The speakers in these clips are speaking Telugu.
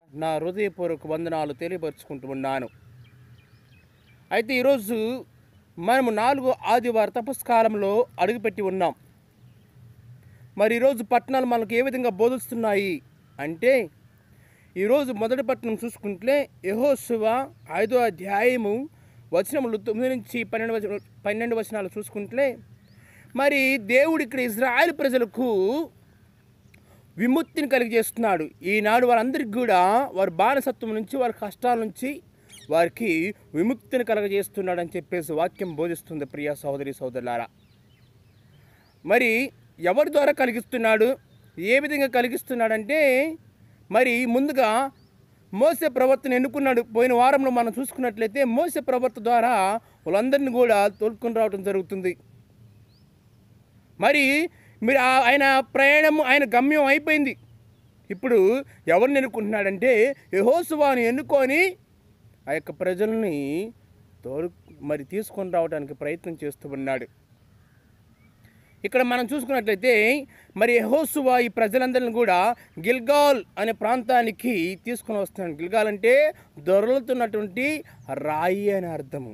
నా హృదయపూర్వక వందనాలు తెలియపరుచుకుంటూ ఉన్నాను అయితే ఈరోజు మనము నాలుగో ఆదివారం తపస్కాలంలో అడుగుపెట్టి ఉన్నాం మరి ఈరోజు పట్టణాలు మనకు ఏ విధంగా బోధిస్తున్నాయి అంటే ఈరోజు మొదటి పట్టణం చూసుకుంటే యహోశివ ఐదో అధ్యాయము వచనములు తొమ్మిది నుంచి పన్నెండు వచన పన్నెండు వచనాలు చూసుకుంటే మరి దేవుడు ఇక్కడ ఇజ్రాయెల్ ప్రజలకు విముక్తిని కలిగజేస్తున్నాడు ఈనాడు వారందరికీ కూడా వారి బానిసత్వం నుంచి వారి కష్టాల నుంచి వారికి విముక్తిని కలగజేస్తున్నాడు అని చెప్పేసి వాక్యం బోధిస్తుంది ప్రియ సహోదరి సహోదరులారా మరి ఎవరి ద్వారా కలిగిస్తున్నాడు ఏ విధంగా కలిగిస్తున్నాడంటే మరి ముందుగా మోసే ప్రవర్తన ఎన్నుకున్నాడు పోయిన వారంలో మనం చూసుకున్నట్లయితే మోసే ప్రవర్త ద్వారా వాళ్ళందరినీ కూడా తోలుకొని రావడం జరుగుతుంది మరి మీరు ఆ- ఆయన ప్రయాణం ఆయన గమ్యం అయిపోయింది ఇప్పుడు ఎవరిని ఎన్నుకుంటున్నాడంటే యహోసువాను ఎన్నుకొని ఆ యొక్క ప్రజల్ని తోడు మరి తీసుకొని రావడానికి ప్రయత్నం చేస్తూ ఉన్నాడు ఇక్కడ మనం చూసుకున్నట్లయితే మరి యెహోషువ ఈ ప్రజలందరిని కూడా గిల్గాల్ అనే ప్రాంతానికి తీసుకొని వస్తున్నాడు గిల్గాల్ అంటే దొరలుతున్నటువంటి రాయి అని అర్థము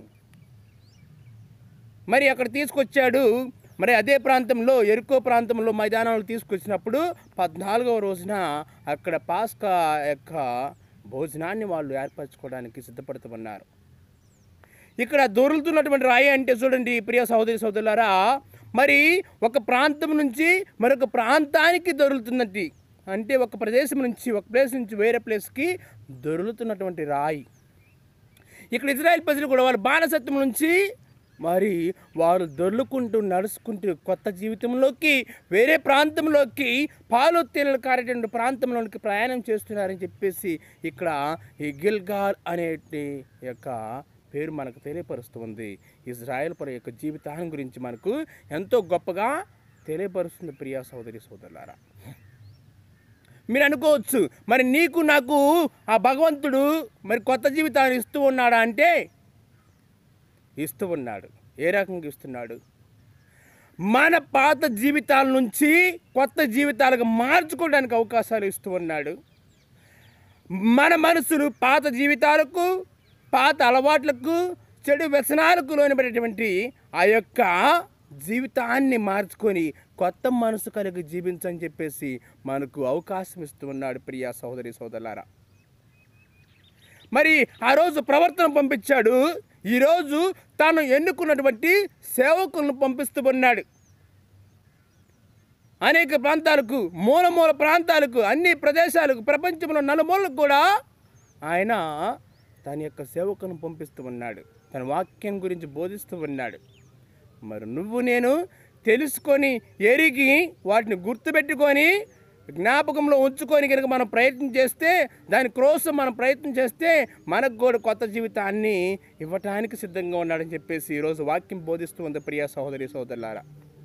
మరి అక్కడ తీసుకొచ్చాడు మరి అదే ప్రాంతంలో ఎరుకో ప్రాంతంలో మైదానాలు తీసుకొచ్చినప్పుడు పద్నాలుగవ రోజున అక్కడ పాస్కా యొక్క భోజనాన్ని వాళ్ళు ఏర్పరచుకోవడానికి సిద్ధపడుతున్నారు ఇక్కడ దొరుకుతున్నటువంటి రాయి అంటే చూడండి ప్రియ సహోదరి సహోదరులారా మరి ఒక ప్రాంతం నుంచి మరొక ప్రాంతానికి దొరుకుతున్నట్టు అంటే ఒక ప్రదేశం నుంచి ఒక ప్లేస్ నుంచి వేరే ప్లేస్కి దొరుకుతున్నటువంటి రాయి ఇక్కడ ఇజ్రాయెల్ ప్రజలు కూడా వాళ్ళ బానిసత్వం నుంచి మరి వారు దొర్లుకుంటూ నడుచుకుంటూ కొత్త జీవితంలోకి వేరే ప్రాంతంలోకి పాలు తేనెలు కారేటువంటి ప్రాంతంలోకి ప్రయాణం చేస్తున్నారని చెప్పేసి ఇక్కడ ఈ గిల్గాల్ అనే యొక్క పేరు మనకు తెలియపరుస్తుంది ఇజ్రాయెల్ పర యొక్క జీవితాన్ని గురించి మనకు ఎంతో గొప్పగా తెలియపరుస్తుంది ప్రియా సోదరి సోదరులారా మీరు అనుకోవచ్చు మరి నీకు నాకు ఆ భగవంతుడు మరి కొత్త జీవితాన్ని ఇస్తూ ఉన్నాడా అంటే ఇస్తూ ఉన్నాడు ఏ రకంగా ఇస్తున్నాడు మన పాత జీవితాల నుంచి కొత్త జీవితాలకు మార్చుకోవడానికి అవకాశాలు ఇస్తూ ఉన్నాడు మన మనసును పాత జీవితాలకు పాత అలవాట్లకు చెడు వ్యసనాలకు లోనిపడేటువంటి ఆ యొక్క జీవితాన్ని మార్చుకొని కొత్త మనసు కలిగి జీవించని చెప్పేసి మనకు అవకాశం ఇస్తూ ఉన్నాడు ప్రియా సహోదరి సోదరులారా మరి ఆ రోజు ప్రవర్తన పంపించాడు ఈరోజు తాను ఎన్నుకున్నటువంటి సేవకులను పంపిస్తూ ఉన్నాడు అనేక ప్రాంతాలకు మూల మూల ప్రాంతాలకు అన్ని ప్రదేశాలకు ప్రపంచంలో నలుమూలకు కూడా ఆయన తన యొక్క సేవకులను పంపిస్తూ ఉన్నాడు తన వాక్యం గురించి బోధిస్తూ ఉన్నాడు మరి నువ్వు నేను తెలుసుకొని ఎరిగి వాటిని గుర్తుపెట్టుకొని జ్ఞాపకంలో ఉంచుకొని కనుక మనం ప్రయత్నం చేస్తే దాని కోసం మనం ప్రయత్నం చేస్తే మనకు కూడా కొత్త జీవితాన్ని ఇవ్వటానికి సిద్ధంగా ఉన్నాడని చెప్పేసి ఈరోజు వాక్యం బోధిస్తూ ఉంది ప్రియా సహోదరి సహోదరులారా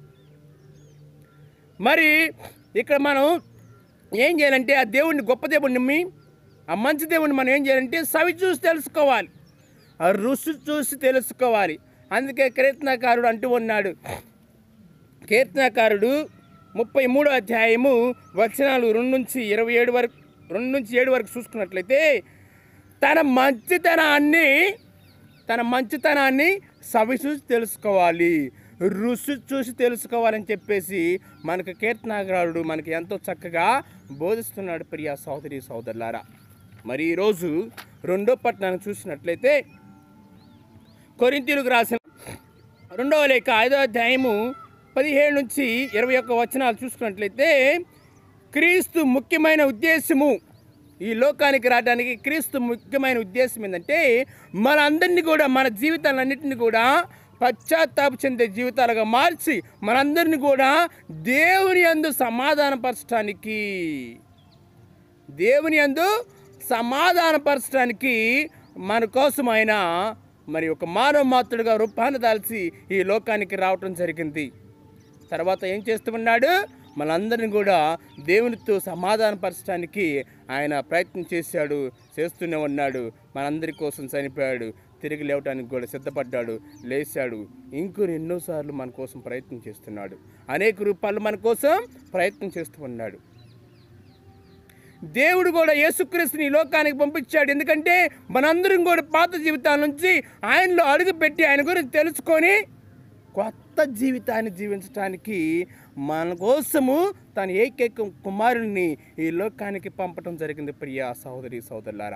మరి ఇక్కడ మనం ఏం చేయాలంటే ఆ దేవుడిని గొప్ప దేవుడిని నమ్మి ఆ మంచి దేవుడిని మనం ఏం చేయాలంటే సవి చూసి తెలుసుకోవాలి ఆ రుచి చూసి తెలుసుకోవాలి అందుకే కీర్తనకారుడు అంటూ ఉన్నాడు కీర్తనకారుడు ముప్పై మూడో అధ్యాయము వచనాలు రెండు నుంచి ఇరవై ఏడు వరకు రెండు నుంచి ఏడు వరకు చూసుకున్నట్లయితే తన మంచితనాన్ని తన మంచితనాన్ని సవి చూసి తెలుసుకోవాలి రుచి చూసి తెలుసుకోవాలని చెప్పేసి మనకు కీర్తనాగారుడు మనకి ఎంతో చక్కగా బోధిస్తున్నాడు ప్రియా సహోదరి సహోదరులారా మరి ఈరోజు రెండో పట్టణాన్ని చూసినట్లయితే కొరింతీలకు రాసిన రెండవ లేఖ ఐదో అధ్యాయము పదిహేడు నుంచి ఇరవై ఒక్క వచనాలు చూసుకున్నట్లయితే క్రీస్తు ముఖ్యమైన ఉద్దేశము ఈ లోకానికి రావడానికి క్రీస్తు ముఖ్యమైన ఉద్దేశం ఏంటంటే మనందరినీ కూడా మన జీవితాలన్నింటినీ కూడా పశ్చాత్తాప చెందే జీవితాలుగా మార్చి మనందరినీ కూడా దేవుని అందు సమాధానపరచడానికి దేవుని అందు సమాధానపరచడానికి మన కోసం ఆయన మరి ఒక మానవ మాతృడుగా రూపాన్ని దాల్చి ఈ లోకానికి రావటం జరిగింది తర్వాత ఏం చేస్తూ ఉన్నాడు మనందరిని కూడా దేవునితో సమాధానపరచడానికి ఆయన ప్రయత్నం చేశాడు చేస్తూనే ఉన్నాడు మనందరి కోసం చనిపోయాడు తిరిగి లేవటానికి కూడా సిద్ధపడ్డాడు లేచాడు ఇంకొన్ని ఎన్నోసార్లు మన కోసం ప్రయత్నం చేస్తున్నాడు అనేక రూపాయలు మన కోసం ప్రయత్నం చేస్తూ ఉన్నాడు దేవుడు కూడా యేసుక్రీస్తుని ఈ లోకానికి పంపించాడు ఎందుకంటే మనందరం కూడా పాత జీవితాల నుంచి ఆయనలో అడుగుపెట్టి ఆయన గురించి తెలుసుకొని కొత్త జీవితాన్ని జీవించడానికి మన కోసము తన ఏకైక కుమారుణ్ణి ఈ లోకానికి పంపటం జరిగింది ప్రియ సహోదరి సహోదరులారా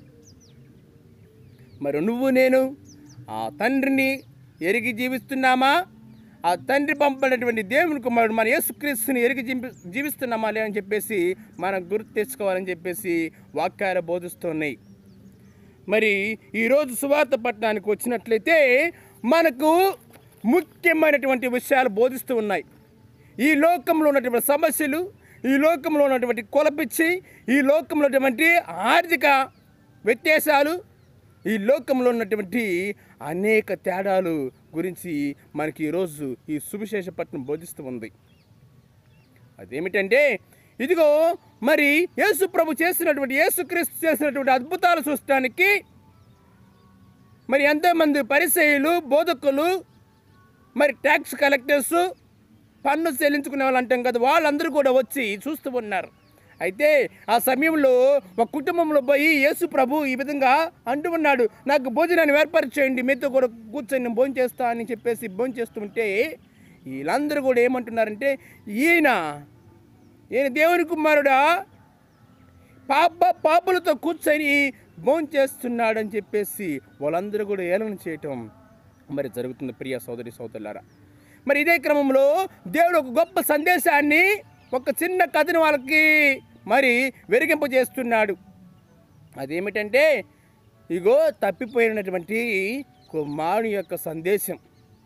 మరి నువ్వు నేను ఆ తండ్రిని ఎరిగి జీవిస్తున్నామా ఆ తండ్రి పంపినటువంటి దేవుని కుమారుడు మన యేసుక్రీస్తుని ఎరిగి జీవి జీవిస్తున్నామా లే అని చెప్పేసి మనం గుర్తు తెచ్చుకోవాలని చెప్పేసి వాక్యాలు బోధిస్తున్నాయి మరి ఈరోజు సువార్త పట్టణానికి వచ్చినట్లయితే మనకు ముఖ్యమైనటువంటి విషయాలు బోధిస్తూ ఉన్నాయి ఈ లోకంలో ఉన్నటువంటి సమస్యలు ఈ లోకంలో ఉన్నటువంటి కొలపిచ్చి ఈ లోకంలో ఉన్నటువంటి ఆర్థిక వ్యత్యాసాలు ఈ లోకంలో ఉన్నటువంటి అనేక తేడాలు గురించి మనకి ఈరోజు ఈ సువిశేష పట్టణం బోధిస్తూ ఉంది అదేమిటంటే ఇదిగో మరి యేసు ప్రభు చేసినటువంటి యేసుక్రీస్తు చేసినటువంటి అద్భుతాలు చూడటానికి మరి ఎంతోమంది పరిచయులు బోధకులు మరి ట్యాక్స్ కలెక్టర్స్ పన్ను చెల్లించుకునే వాళ్ళు అంటాం కదా వాళ్ళందరూ కూడా వచ్చి చూస్తూ ఉన్నారు అయితే ఆ సమయంలో ఒక కుటుంబంలో పోయి యేసు ప్రభు ఈ విధంగా అంటూ ఉన్నాడు నాకు భోజనాన్ని ఏర్పాటు చేయండి మీతో కూడా కూర్చొని నేను భోజనం చేస్తా అని చెప్పేసి భోజనం చేస్తుంటే వీళ్ళందరూ కూడా ఏమంటున్నారంటే ఈయన ఈయన దేవుని కుమారుడా పాప పాపులతో కూర్చొని భోజనం చేస్తున్నాడు అని చెప్పేసి వాళ్ళందరూ కూడా ఏలన చేయటం మరి జరుగుతుంది ప్రియ సోదరి సోదరులారా మరి ఇదే క్రమంలో దేవుడు ఒక గొప్ప సందేశాన్ని ఒక చిన్న కథను వాళ్ళకి మరి వెరిగింపజేస్తున్నాడు అదేమిటంటే ఇగో తప్పిపోయినటువంటి కుమారుని యొక్క సందేశం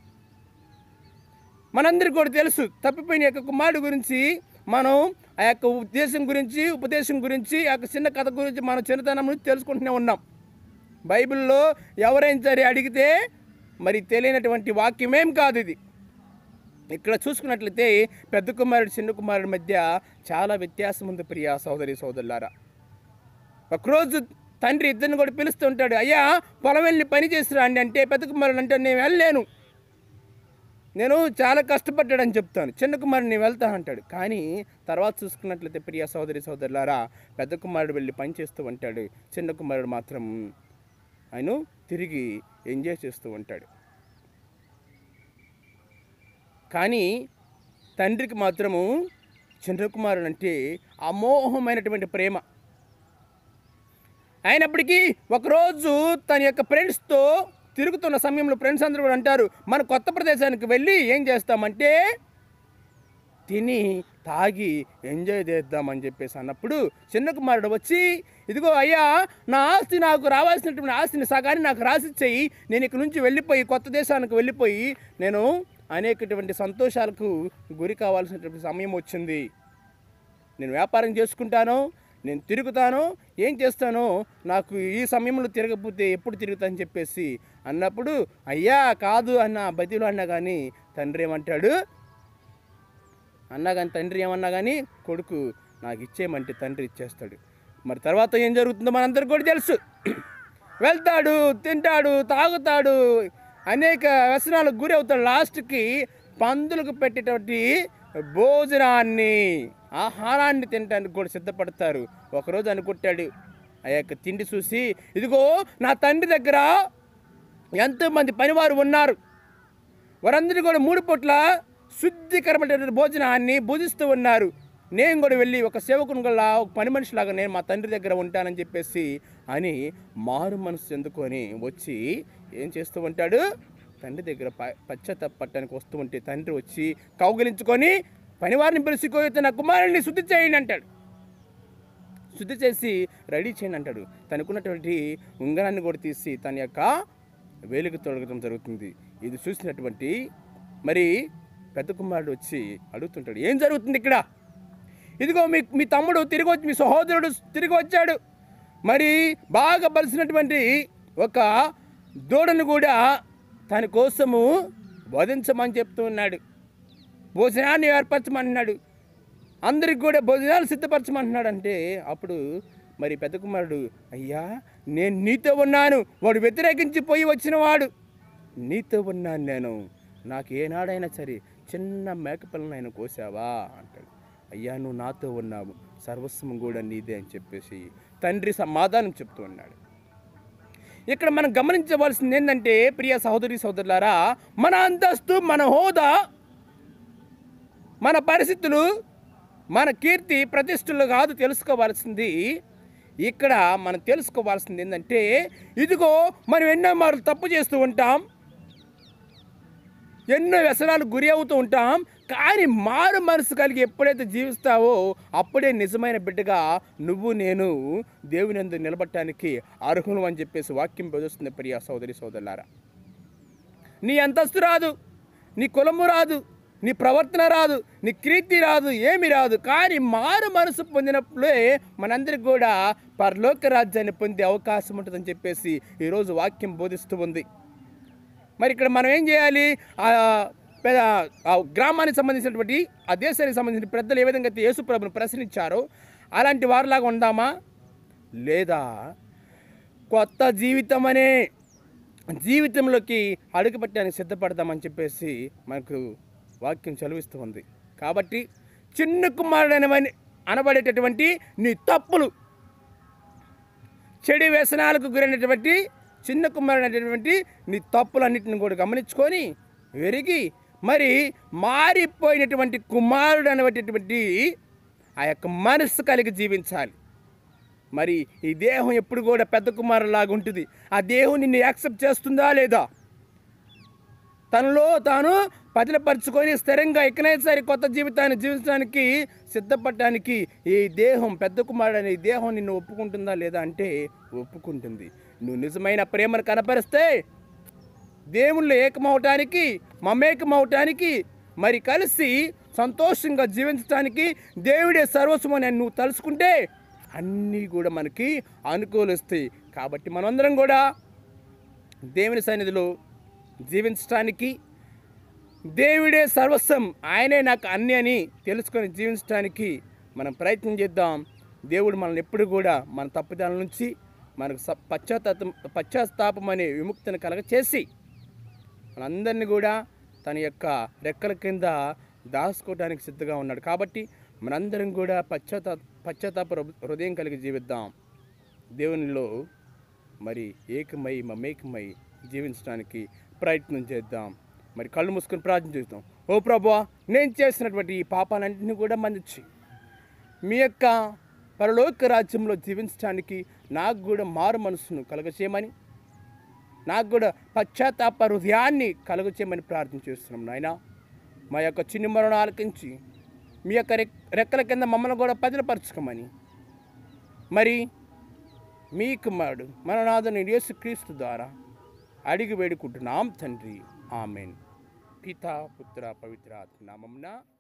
మనందరికీ కూడా తెలుసు తప్పిపోయిన యొక్క కుమారుడు గురించి మనం ఆ యొక్క ఉద్దేశం గురించి ఉపదేశం గురించి ఆ యొక్క చిన్న కథ గురించి మనం చిన్నతనం నుంచి తెలుసుకుంటూనే ఉన్నాం బైబిల్లో ఎవరైనా సరే అడిగితే మరి తెలియనటువంటి వాక్యమేం కాదు ఇది ఇక్కడ చూసుకున్నట్లయితే పెద్ద కుమారుడు చిన్న కుమారుడి మధ్య చాలా వ్యత్యాసం ఉంది ప్రియ సోదరి సోదరులారా ఒకరోజు తండ్రి ఇద్దరిని కూడా పిలుస్తుంటాడు అయ్యా పొలం వెళ్ళి పని చేసి రండి అంటే పెద్ద కుమారుడు అంటే నేను వెళ్ళలేను నేను చాలా కష్టపడ్డాడని చెప్తాను చిన్న కుమారుడు నేను వెళ్తా అంటాడు కానీ తర్వాత చూసుకున్నట్లయితే ప్రియ సోదరి సోదరులారా పెద్ద కుమారుడు వెళ్ళి పని చేస్తూ ఉంటాడు చిన్న కుమారుడు మాత్రం ఆయన తిరిగి ఎంజాయ్ చేస్తూ ఉంటాడు కానీ తండ్రికి మాత్రము చిన్న కుమారుడు అంటే అమోఘమైనటువంటి ప్రేమ అయినప్పటికీ ఒకరోజు తన యొక్క ఫ్రెండ్స్తో తిరుగుతున్న సమయంలో ఫ్రెండ్స్ అందరూ కూడా అంటారు మన కొత్త ప్రదేశానికి వెళ్ళి ఏం చేస్తామంటే తిని తాగి ఎంజాయ్ చేద్దామని చెప్పేసి అన్నప్పుడు చిన్న కుమారుడు వచ్చి ఇదిగో అయ్యా నా ఆస్తి నాకు రావాల్సినటువంటి ఆస్తిని సగాన్ని నాకు రాసిచ్చేయి నేను ఇక్కడ నుంచి వెళ్ళిపోయి కొత్త దేశానికి వెళ్ళిపోయి నేను అనేకటువంటి సంతోషాలకు గురి కావాల్సినటువంటి సమయం వచ్చింది నేను వ్యాపారం చేసుకుంటాను నేను తిరుగుతాను ఏం చేస్తానో నాకు ఈ సమయంలో తిరగకపోతే ఎప్పుడు తిరుగుతానని చెప్పేసి అన్నప్పుడు అయ్యా కాదు అన్న బతిలో అన్నా కానీ తండ్రి ఏమంటాడు అన్నా కానీ తండ్రి ఏమన్నా కానీ కొడుకు నాకు ఇచ్చేయమంటే తండ్రి ఇచ్చేస్తాడు మరి తర్వాత ఏం జరుగుతుందో మనందరికి కూడా తెలుసు వెళ్తాడు తింటాడు తాగుతాడు అనేక వ్యసనాలకు గురి అవుతాడు లాస్ట్కి పందులకు పెట్టేటువంటి భోజనాన్ని ఆహారాన్ని తినడానికి కూడా సిద్ధపడతారు ఒకరోజు అనుకుంటాడు ఆ యొక్క తిండి చూసి ఇదిగో నా తండ్రి దగ్గర ఎంతోమంది పనివారు ఉన్నారు వారందరూ కూడా మూడు పూట్ల శుద్ధికరమైన భోజనాన్ని భుజిస్తూ ఉన్నారు నేను కూడా వెళ్ళి ఒక సేవకుని గల ఒక పని మనిషిలాగా నేను మా తండ్రి దగ్గర ఉంటానని చెప్పేసి అని మారు మనసు చెందుకొని వచ్చి ఏం చేస్తూ ఉంటాడు తండ్రి దగ్గర ప పశ్చాత్తాపట్టడానికి వస్తూ ఉంటే తండ్రి వచ్చి కౌగిలించుకొని పనివారిని పిలుచుకోతే నా కుమారుడిని శుద్ధి చేయండి అంటాడు శుద్ధి చేసి రెడీ చేయండి అంటాడు తనకున్నటువంటి ఉంగరాన్ని కూడా తీసి తన యొక్క వేలికి తొలగడం జరుగుతుంది ఇది చూసినటువంటి మరి పెద్ద కుమారుడు వచ్చి అడుగుతుంటాడు ఏం జరుగుతుంది ఇక్కడ ఇదిగో మీ మీ తమ్ముడు తిరిగి వచ్చి మీ సహోదరుడు తిరిగి వచ్చాడు మరి బాగా బలిసినటువంటి ఒక దూడను కూడా తన కోసము వధించమని చెప్తూ ఉన్నాడు భోజనాన్ని ఏర్పరచమంటున్నాడు అందరికి కూడా భోజనాలు సిద్ధపరచమంటున్నాడు అంటే అప్పుడు మరి పెద్ద కుమారుడు అయ్యా నేను నీతో ఉన్నాను వాడు వ్యతిరేకించి పోయి వచ్చినవాడు నీతో ఉన్నాను నేను నాకు ఏనాడైనా సరే చిన్న మేకపిల్లని ఆయన కోసావా అంటాడు అయ్యా నువ్వు నాతో ఉన్నావు సర్వస్వం కూడా నీదే అని చెప్పేసి తండ్రి సమాధానం చెప్తూ ఉన్నాడు ఇక్కడ మనం గమనించవలసింది ఏంటంటే ప్రియ సహోదరి సహోదరులారా మన అంతస్తు మన హోదా మన పరిస్థితులు మన కీర్తి ప్రతిష్టలు కాదు తెలుసుకోవాల్సింది ఇక్కడ మనం తెలుసుకోవాల్సింది ఏంటంటే ఇదిగో మనం ఎన్నో మార్లు తప్పు చేస్తూ ఉంటాం ఎన్నో వ్యసనాలు గురి అవుతూ ఉంటాం కానీ మారు మనసు కలిగి ఎప్పుడైతే జీవిస్తావో అప్పుడే నిజమైన బిడ్డగా నువ్వు నేను దేవుని అందు నిలబడటానికి అర్హులు అని చెప్పేసి వాక్యం బోధిస్తుంది ప్రియ సోదరి సోదరులారా నీ అంతస్తు రాదు నీ కులము రాదు నీ ప్రవర్తన రాదు నీ కీర్తి రాదు ఏమి రాదు కానీ మారు మనసు పొందినప్పుడే మనందరికి కూడా పరలోక రాజ్యాన్ని పొందే అవకాశం ఉంటుందని చెప్పేసి ఈరోజు వాక్యం బోధిస్తూ ఉంది మరి ఇక్కడ మనం ఏం చేయాలి ఆ పెద్ద ఆ గ్రామానికి సంబంధించినటువంటి ఆ దేశానికి సంబంధించిన పెద్దలు ఏ విధంగా అయితే యేసుప్రభుని ప్రశ్నించారో అలాంటి వారిలాగా ఉందామా లేదా కొత్త జీవితం అనే జీవితంలోకి అడుగుపెట్టడానికి సిద్ధపడదామని చెప్పేసి మనకు వాక్యం చదివిస్తూ ఉంది కాబట్టి చిన్న కుమారుడు అనబడి అనబడేటటువంటి నీ తప్పులు చెడు వ్యసనాలకు గురైనటువంటి చిన్న కుమారుడు అనేటువంటి నీ తప్పులన్నింటిని కూడా గమనించుకొని వెరిగి మరి మారిపోయినటువంటి కుమారుడు అనేటటువంటి ఆ యొక్క మనస్సు కలిగి జీవించాలి మరి ఈ దేహం ఎప్పుడు కూడా పెద్ద కుమారులాగా ఉంటుంది ఆ దేహం నిన్ను యాక్సెప్ట్ చేస్తుందా లేదా తనలో తాను పదిలపరుచుకొని స్థిరంగా ఎక్కడైనా సరే కొత్త జీవితాన్ని జీవించడానికి సిద్ధపడటానికి ఈ దేహం పెద్ద కుమారుడు అనే ఈ దేహం నిన్ను ఒప్పుకుంటుందా లేదా అంటే ఒప్పుకుంటుంది నువ్వు నిజమైన ప్రేమను కనపరిస్తే దేవుళ్ళు ఏకమవటానికి మమేకమవటానికి మరి కలిసి సంతోషంగా జీవించడానికి దేవుడే సర్వస్వం అని నువ్వు తలుసుకుంటే అన్నీ కూడా మనకి అనుకూలిస్తాయి కాబట్టి మనందరం కూడా దేవుని సన్నిధిలో జీవించడానికి దేవుడే సర్వస్వం ఆయనే నాకు అన్ని అని తెలుసుకొని జీవించడానికి మనం ప్రయత్నం చేద్దాం దేవుడు మనల్ని ఎప్పుడు కూడా మన తప్పుదాల నుంచి మనకు స- పశ్చాత్తాపం పశ్చాత్తాపం అనే విముక్తిని కలగ చేసి మనందరినీ కూడా తన యొక్క రెక్కల కింద దాచుకోవడానికి సిద్ధంగా ఉన్నాడు కాబట్టి మనందరం కూడా పశ్చాత్తా పశ్చాత్తాప హృ- హృదయం కలిగి జీవిద్దాం దేవునిలో మరి ఏకమై మమేకమై జీవించడానికి ప్రయత్నం చేద్దాం మరి కళ్ళు మూసుకొని ప్రార్థన చేద్దాం ఓ ప్రభా నేను చేసినటువంటి ఈ పాపాలన్నింటినీ కూడా మన్నించి మీ యొక్క పరలోక రాజ్యంలో జీవించడానికి నాకు కూడా మారు మనసును కలగచేయమని నాకు కూడా పశ్చాత్తాప హృదయాన్ని కలుగచేయమని ప్రార్థన చేస్తున్నాం నాయన మా యొక్క చిన్ని మరణం ఆలకించి మీ యొక్క రెక్ రెక్కల కింద మమ్మల్ని కూడా పదిలపరచుకోమని మరి మీ కుమారుడు మన నాథని యేసుక్రీస్తు ద్వారా అడిగి వేడుకుంటున్నాం తండ్రి ఆమెన్ పితా పుత్ర పవిత్ర నామంన